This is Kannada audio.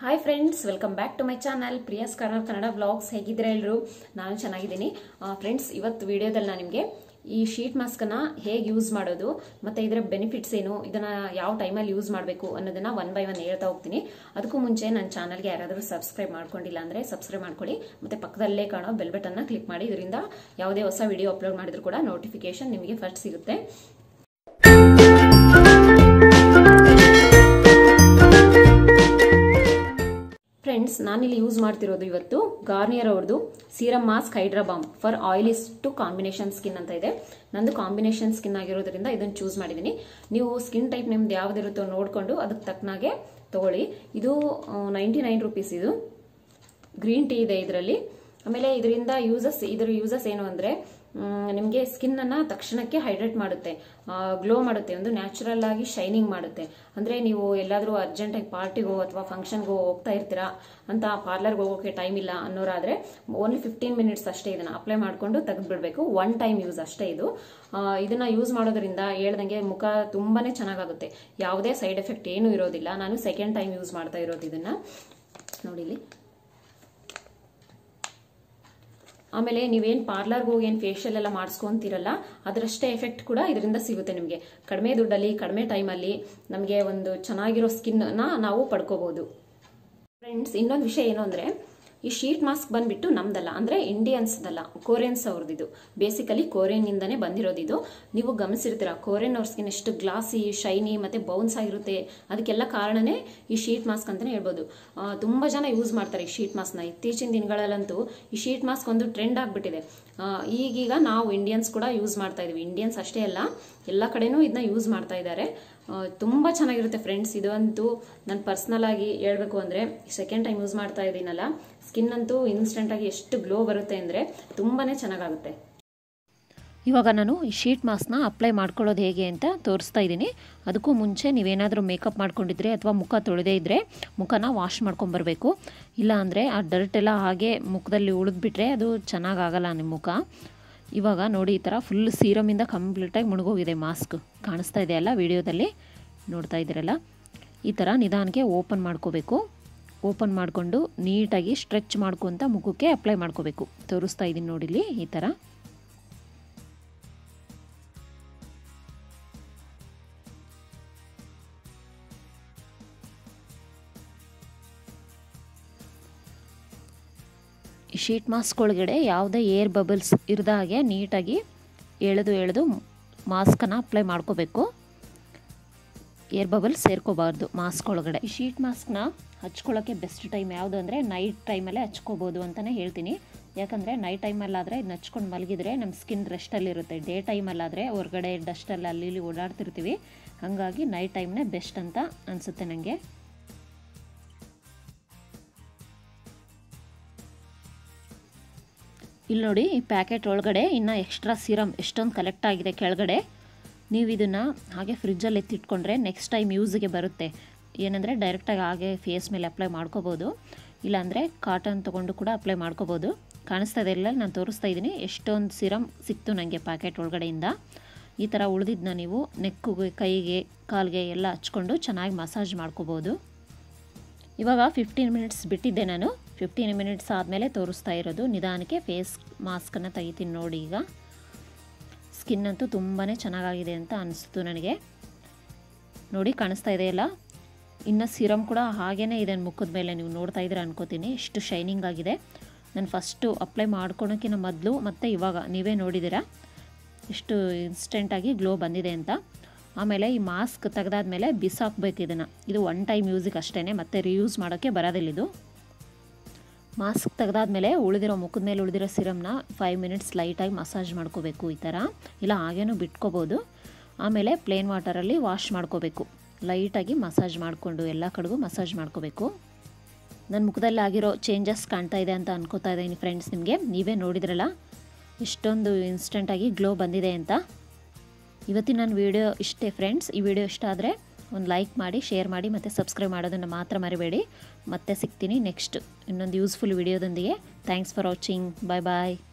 hi friends welcome back to my channel Priya's corner Kannada blogs ಹೇಗಿದ್ರೆ ಎಲ್ಲರೂ ನಾನು ಚೆನ್ನಾಗಿದ್ದೀನಿ ಫ್ರೆಂಡ್ಸ್ ಇವತ್ತು ವಿಡಿಯೋದಲ್ಲಿ ನಾನು ನಿಮಗೆ ಈ ಶೀಟ್ ಮಾಸ್ಕನ್ನ ಹೇಗೆ ಯೂಸ್ ಮಾಡೋದು ಮತ್ತು ಇದರ ಬೆನಿಫಿಟ್ಸ್ ಏನು ಇದನ್ನು ಯಾವ ಟೈಮಲ್ಲಿ ಯೂಸ್ ಮಾಡಬೇಕು ಅನ್ನೋದನ್ನ ಒನ್ ಬೈ ಒನ್ ಹೇಳ್ತಾ ಹೋಗ್ತೀನಿ ಅದಕ್ಕೂ ಮುಂಚೆ ನನ್ನ ಚಾನಲ್ಗೆ ಯಾರಾದರೂ ಸಬ್ಸ್ಕ್ರೈಬ್ ಮಾಡ್ಕೊಂಡಿಲ್ಲ ಅಂದರೆ ಸಬ್ಸ್ಕ್ರೈಬ್ ಮಾಡ್ಕೊಳ್ಳಿ ಮತ್ತು ಪಕ್ಕದಲ್ಲೇ ಕಾಣೋ ಬೆಲ್ ಬಟನ್ನ ಕ್ಲಿಕ್ ಮಾಡಿ ಇದರಿಂದ ಯಾವುದೇ ಹೊಸ ವಿಡಿಯೋ ಅಪ್ಲೋಡ್ ಮಾಡಿದ್ರು ಕೂಡ ನೋಟಿಫಿಕೇಶನ್ ನಿಮಗೆ ಫಸ್ಟ್ ಸಿಗುತ್ತೆ ಫ್ರೆಂಡ್ಸ್ ನಾನಿಲ್ಲಿ ಯೂಸ್ ಮಾಡ್ತಿರೋದು ಇವತ್ತು ಗಾರ್ನಿಯರ್ ಅವ್ರದ್ದು serum mask hydra bomb for oilies to combination skin ಅಂತ ಇದೆ ನಂದು ಕಾಂಬಿನೇಷನ್ ಸ್ಕಿನ್ ಆಗಿರೋದ್ರಿಂದ ಇದನ್ನು ಚೂಸ್ ಮಾಡಿದ್ದೀನಿ ನೀವು ಸ್ಕಿನ್ ಟೈಪ್ ನಿಮ್ದು ಯಾವ್ದಿರುತ್ತೋ ನೋಡಿಕೊಂಡು ಅದಕ್ಕೆ ತಕ್ಕನಾಗೆ ತಗೊಳ್ಳಿ ಇದು ನೈಂಟಿ ನೈನ್ ರುಪೀಸ್ ಇದು ಗ್ರೀನ್ ಟೀ ಇದೆ ಇದರಲ್ಲಿ ಆಮೇಲೆ ಇದರಿಂದ ಯೂಸಸ್ ಇದರ ಯೂಸಸ್ ಏನು ಅಂದರೆ ನಿಮಗೆ ಸ್ಕಿನ್ ಅನ್ನ ತಕ್ಷಣಕ್ಕೆ ಹೈಡ್ರೇಟ್ ಮಾಡುತ್ತೆ ಗ್ಲೋ ಮಾಡುತ್ತೆ ಒಂದು ನ್ಯಾಚುರಲ್ ಆಗಿ ಶೈನಿಂಗ್ ಮಾಡುತ್ತೆ ಅಂದ್ರೆ ನೀವು ಎಲ್ಲಾದರೂ ಅರ್ಜೆಂಟಾಗಿ ಪಾರ್ಟಿಗೋ ಅಥವಾ ಫಂಕ್ಷನ್ಗೋ ಹೋಗ್ತಾ ಇರ್ತೀರಾ ಅಂತ ಪಾರ್ಲರ್ಗೆ ಹೋಗೋಕೆ ಟೈಮ್ ಇಲ್ಲ ಅನ್ನೋರಾದ್ರೆ ಓನ್ಲಿ ಫಿಫ್ಟೀನ್ ಮಿನಿಟ್ಸ್ ಅಷ್ಟೇ ಇದನ್ನ ಅಪ್ಲೈ ಮಾಡಿಕೊಂಡು ತೆಗೆದ್ಬಿಡ್ಬೇಕು ಒನ್ ಟೈಮ್ ಯೂಸ್ ಅಷ್ಟೇ ಇದು ಇದನ್ನ ಯೂಸ್ ಮಾಡೋದ್ರಿಂದ ಹೇಳ್ದಂಗೆ ಮುಖ ತುಂಬಾನೇ ಚೆನ್ನಾಗಾಗುತ್ತೆ ಯಾವುದೇ ಸೈಡ್ ಎಫೆಕ್ಟ್ ಏನೂ ಇರೋದಿಲ್ಲ ನಾನು ಸೆಕೆಂಡ್ ಟೈಮ್ ಯೂಸ್ ಮಾಡ್ತಾ ಇರೋದು ಇದನ್ನ ನೋಡಿಲಿ ಆಮೇಲೆ ನೀವೇನು ಪಾರ್ಲರ್ಗೆ ಹೋಗಿ ಏನು ಫೇಶಿಯಲ್ ಎಲ್ಲ ಮಾಡಿಸ್ಕೊಂತೀರಲ್ಲ ಅದರಷ್ಟೇ ಎಫೆಕ್ಟ್ ಕೂಡ ಇದರಿಂದ ಸಿಗುತ್ತೆ ನಿಮಗೆ ಕಡಿಮೆ ದುಡ್ಡಲ್ಲಿ ಕಡಿಮೆ ಟೈಮಲ್ಲಿ ನಮಗೆ ಒಂದು ಚೆನ್ನಾಗಿರೋ ಸ್ಕಿನ್ನ ನಾವು ಪಡ್ಕೋಬಹುದು ಫ್ರೆಂಡ್ಸ್ ಇನ್ನೊಂದು ವಿಷಯ ಏನು ಅಂದರೆ ಈ ಶೀಟ್ ಮಾಸ್ಕ್ ಬಂದ್ಬಿಟ್ಟು ನಮ್ದಲ್ಲ ಅಂದ್ರೆ ಇಂಡಿಯನ್ಸ್ದಲ್ಲ ಕೋರಿಯನ್ಸ್ ಅವ್ರದ್ದು ಬೇಸಿಕಲಿ ಕೋರಿಯನ್ನಿಂದನೇ ಬಂದಿರೋದು ಇದು ನೀವು ಗಮನಿಸಿರ್ತೀರ ಕೋರಿಯನ್ ಅವ್ರ ಸ್ಕಿನ್ ಎಷ್ಟು ಗ್ಲಾಸಿ ಶೈನಿ ಮತ್ತೆ ಬೌನ್ಸ್ ಆಗಿರುತ್ತೆ ಅದಕ್ಕೆಲ್ಲ ಕಾರಣನೇ ಈ ಶೀಟ್ ಮಾಸ್ಕ್ ಅಂತಾನೆ ಹೇಳ್ಬೋದು ತುಂಬಾ ಜನ ಯೂಸ್ ಮಾಡ್ತಾರೆ ಈ ಶೀಟ್ ಮಾಸ್ಕ್ನ ಇತ್ತೀಚಿನ ದಿನಗಳಲ್ಲಂತೂ ಈ ಶೀಟ್ ಮಾಸ್ಕ್ ಒಂದು ಟ್ರೆಂಡ್ ಆಗ್ಬಿಟ್ಟಿದೆ ಈಗೀಗ ನಾವು ಇಂಡಿಯನ್ಸ್ ಕೂಡ ಯೂಸ್ ಮಾಡ್ತಾ ಇದೀವಿ ಇಂಡಿಯನ್ಸ್ ಅಷ್ಟೇ ಅಲ್ಲ ಎಲ್ಲ ಕಡೆನೂ ಇದನ್ನ ಯೂಸ್ ಮಾಡ್ತಾ ಇದ್ದಾರೆ ತುಂಬ ಚೆನ್ನಾಗಿರುತ್ತೆ ಫ್ರೆಂಡ್ಸ್ ಇದಂತೂ ನಾನು ಪರ್ಸ್ನಲ್ ಆಗಿ ಹೇಳ್ಬೇಕು ಅಂದರೆ ಸೆಕೆಂಡ್ ಟೈಮ್ ಯೂಸ್ ಮಾಡ್ತಾ ಇದ್ದೀನಲ್ಲ ಸ್ಕಿನ್ ಅಂತೂ ಇನ್ಸ್ಟೆಂಟ್ ಆಗಿ ಎಷ್ಟು ಗ್ಲೋ ಬರುತ್ತೆ ಅಂದರೆ ತುಂಬಾನೇ ಚೆನ್ನಾಗಾಗುತ್ತೆ ಇವಾಗ ನಾನು ಈ ಶೀಟ್ ಮಾಸ್ಕ್ನ ಅಪ್ಲೈ ಮಾಡ್ಕೊಳ್ಳೋದು ಹೇಗೆ ಅಂತ ತೋರಿಸ್ತಾ ಇದ್ದೀನಿ ಅದಕ್ಕೂ ಮುಂಚೆ ನೀವೇನಾದರೂ ಮೇಕಪ್ ಮಾಡ್ಕೊಂಡಿದ್ರೆ ಅಥವಾ ಮುಖ ತೊಳೆದೇ ಇದ್ದರೆ ಮುಖನ ವಾಶ್ ಮಾಡ್ಕೊಂಬರ್ಬೇಕು ಇಲ್ಲ ಅಂದರೆ ಆ ಡರ್ಟ್ ಎಲ್ಲ ಹಾಗೆ ಮುಖದಲ್ಲಿ ಉಳಿದ್ಬಿಟ್ರೆ ಅದು ಚೆನ್ನಾಗಾಗಲ್ಲ ನಿಮ್ಮ ಮುಖ ಇವಾಗ ನೋಡಿ ಈ ಥರ ಫುಲ್ ಸೀರಮಿಂದ ಕಂಪ್ಲೀಟಾಗಿ ಮುಳುಗೋಗಿದೆ ಮಾಸ್ಕ್ ಕಾಣಿಸ್ತಾ ಇದೆಯಲ್ಲ ವಿಡಿಯೋದಲ್ಲಿ ನೋಡ್ತಾ ಇದ್ದೀರಲ್ಲ ಈ ಥರ ನಿಧಾನಕ್ಕೆ ಓಪನ್ ಮಾಡ್ಕೋಬೇಕು ಓಪನ್ ಮಾಡಿಕೊಂಡು ನೀಟಾಗಿ ಸ್ಟ್ರೆಚ್ ಮಾಡ್ಕೊತ ಮುಖಕ್ಕೆ ಅಪ್ಲೈ ಮಾಡ್ಕೋಬೇಕು ತೋರಿಸ್ತಾ ಇದ್ದೀನಿ ನೋಡಿಲಿ ಈ ಥರ ಈ ಶೀಟ್ ಮಾಸ್ಕ್ ಒಳಗಡೆ ಯಾವುದೇ ಏರ್ ಬಬಲ್ಸ್ ಇರದ ಹಾಗೆ ನೀಟಾಗಿ ಎಳೆದು ಎಳೆದು ಮಾಸ್ಕನ್ನು ಅಪ್ಲೈ ಮಾಡ್ಕೋಬೇಕು ಏರ್ ಬಬಲ್ಸ್ ಸೇರ್ಕೋಬಾರ್ದು ಮಾಸ್ಕ್ ಒಳಗಡೆ ಈ ಶೀಟ್ ಮಾಸ್ಕ್ನ ಹಚ್ಕೊಳ್ಳೋಕ್ಕೆ ಬೆಸ್ಟ್ ಟೈಮ್ ಯಾವುದು ಅಂದರೆ ನೈಟ್ ಟೈಮಲ್ಲೇ ಹಚ್ಕೋಬೋದು ಅಂತಲೇ ಹೇಳ್ತೀನಿ ಯಾಕಂದರೆ ನೈಟ್ ಟೈಮಲ್ಲಾದರೆ ಇದನ್ನ ಹಚ್ಕೊಂಡು ಮಲಗಿದ್ರೆ ನಮ್ಮ ಸ್ಕಿನ್ ರೆಸ್ಟಲ್ಲಿರುತ್ತೆ ಡೇ ಟೈಮಲ್ಲಾದರೆ ಹೊರಗಡೆ ಡಸ್ಟಲ್ಲಿ ಅಲ್ಲಿ ಇಲ್ಲಿ ಓಡಾಡ್ತಿರ್ತೀವಿ ಹಾಗಾಗಿ ನೈಟ್ ಟೈಮ್ನೇ ಬೆಸ್ಟ್ ಅಂತ ಅನಿಸುತ್ತೆ ನನಗೆ ಇಲ್ಲಿ ನೋಡಿ ಈ ಪ್ಯಾಕೆಟ್ ಒಳಗಡೆ ಇನ್ನು ಎಕ್ಸ್ಟ್ರಾ ಸಿರಮ್ ಎಷ್ಟೊಂದು ಕಲೆಕ್ಟ್ ಆಗಿದೆ ಕೆಳಗಡೆ ನೀವು ಇದನ್ನು ಹಾಗೆ ಫ್ರಿಜ್ಜಲ್ಲಿ ಎತ್ತಿಟ್ಕೊಂಡ್ರೆ ನೆಕ್ಸ್ಟ್ ಟೈಮ್ ಯೂಸಿಗೆ ಬರುತ್ತೆ ಏನಂದರೆ ಡೈರೆಕ್ಟಾಗಿ ಹಾಗೆ ಫೇಸ್ ಮೇಲೆ ಅಪ್ಲೈ ಮಾಡ್ಕೋಬೋದು ಇಲ್ಲಾಂದರೆ ಕಾಟನ್ ತೊಗೊಂಡು ಕೂಡ ಅಪ್ಲೈ ಮಾಡ್ಕೋಬೋದು ಕಾಣಿಸ್ತಾ ಇದೆ ಇಲ್ಲ ನಾನು ತೋರಿಸ್ತಾ ಇದ್ದೀನಿ ಎಷ್ಟೊಂದು ಸಿರಮ್ ಸಿಕ್ತು ನನಗೆ ಪ್ಯಾಕೆಟ್ ಒಳಗಡೆಯಿಂದ ಈ ಥರ ಉಳಿದಿದ್ದನ್ನ ನೀವು ನೆಕ್ಕಿಗೆ ಕೈಗೆ ಕಾಲಿಗೆ ಎಲ್ಲ ಹಚ್ಕೊಂಡು ಚೆನ್ನಾಗಿ ಮಸಾಜ್ ಮಾಡ್ಕೋಬೋದು ಇವಾಗ ಫಿಫ್ಟೀನ್ ಮಿನಿಟ್ಸ್ ಬಿಟ್ಟಿದ್ದೆ ನಾನು ಫಿಫ್ಟೀನ್ ಮಿನಿಟ್ಸ್ ಆದಮೇಲೆ ತೋರಿಸ್ತಾ ಇರೋದು ನಿಧಾನಕ್ಕೆ ಫೇಸ್ ಮಾಸ್ಕನ್ನು ತೆಗಿತೀನಿ ನೋಡಿ ಈಗ ಸ್ಕಿನ್ ಅಂತೂ ತುಂಬಾ ಚೆನ್ನಾಗಾಗಿದೆ ಅಂತ ಅನಿಸ್ತು ನನಗೆ ನೋಡಿ ಕಾಣಿಸ್ತಾ ಇದೆಯಲ್ಲ ಇನ್ನು ಸಿರಮ್ ಕೂಡ ಹಾಗೇ ಇದೆ ಮುಖದ ಮೇಲೆ ನೀವು ನೋಡ್ತಾ ಇದ್ರೆ ಅನ್ಕೋತೀನಿ ಎಷ್ಟು ಶೈನಿಂಗ್ ಆಗಿದೆ ನಾನು ಫಸ್ಟು ಅಪ್ಲೈ ಮಾಡ್ಕೊಳೋಕ್ಕಿಂತ ಮೊದಲು ಮತ್ತು ಇವಾಗ ನೀವೇ ನೋಡಿದ್ದೀರಾ ಎಷ್ಟು ಇನ್ಸ್ಟೆಂಟಾಗಿ ಗ್ಲೋ ಬಂದಿದೆ ಅಂತ ಆಮೇಲೆ ಈ ಮಾಸ್ಕ್ ತೆಗೆದಾದ್ಮೇಲೆ ಬಿಸಾಕ್ಬೇಕು ಇದನ್ನು ಇದು ಒನ್ ಟೈಮ್ ಯೂಸಿಗೆ ಅಷ್ಟೇ ಮತ್ತೆ ರಿಯೂಸ್ ಮಾಡೋಕ್ಕೆ ಬರೋದಿಲ್ಲ ಇದು ಮಾಸ್ಕ್ ತೆಗೆದಾದ್ಮೇಲೆ ಉಳಿದಿರೋ ಮುಖದ ಮೇಲೆ ಉಳಿದಿರೋ ಸಿರಮ್ನ ಫೈವ್ ಮಿನಿಟ್ಸ್ ಲೈಟಾಗಿ ಮಸಾಜ್ ಮಾಡ್ಕೋಬೇಕು ಈ ಥರ ಇಲ್ಲ ಹಾಗೇನೂ ಬಿಟ್ಕೋಬೋದು ಆಮೇಲೆ ಪ್ಲೇನ್ ವಾಟರಲ್ಲಿ ವಾಶ್ ಮಾಡ್ಕೋಬೇಕು ಲೈಟಾಗಿ ಮಸಾಜ್ ಮಾಡಿಕೊಂಡು ಎಲ್ಲ ಕಡೆಗೂ ಮಸಾಜ್ ಮಾಡ್ಕೋಬೇಕು ನನ್ನ ಮುಖದಲ್ಲಿ ಆಗಿರೋ ಚೇಂಜಸ್ ಕಾಣ್ತಾ ಇದೆ ಅಂತ ಅನ್ಕೋತಾ ಇದ್ದೀನಿ ಫ್ರೆಂಡ್ಸ್ ನಿಮಗೆ ನೀವೇ ನೋಡಿದ್ರಲ್ಲ ಎಷ್ಟೊಂದು ಇನ್ಸ್ಟೆಂಟಾಗಿ ಗ್ಲೋ ಬಂದಿದೆ ಅಂತ ಇವತ್ತಿನ ನನ್ನ ವಿಡಿಯೋ ಇಷ್ಟೇ ಫ್ರೆಂಡ್ಸ್ ಈ ವಿಡಿಯೋ ಇಷ್ಟ ಆದರೆ ಒಂದು ಲೈಕ್ ಮಾಡಿ ಶೇರ್ ಮಾಡಿ ಮತ್ತು ಸಬ್ಸ್ಕ್ರೈಬ್ ಮಾಡೋದನ್ನು ಮಾತ್ರ ಮರಿಬೇಡಿ ಮತ್ತೆ ಸಿಗ್ತೀನಿ ನೆಕ್ಸ್ಟ್ ಇನ್ನೊಂದು ಯೂಸ್ಫುಲ್ ವಿಡಿಯೋದೊಂದಿಗೆ thanks for watching bye bye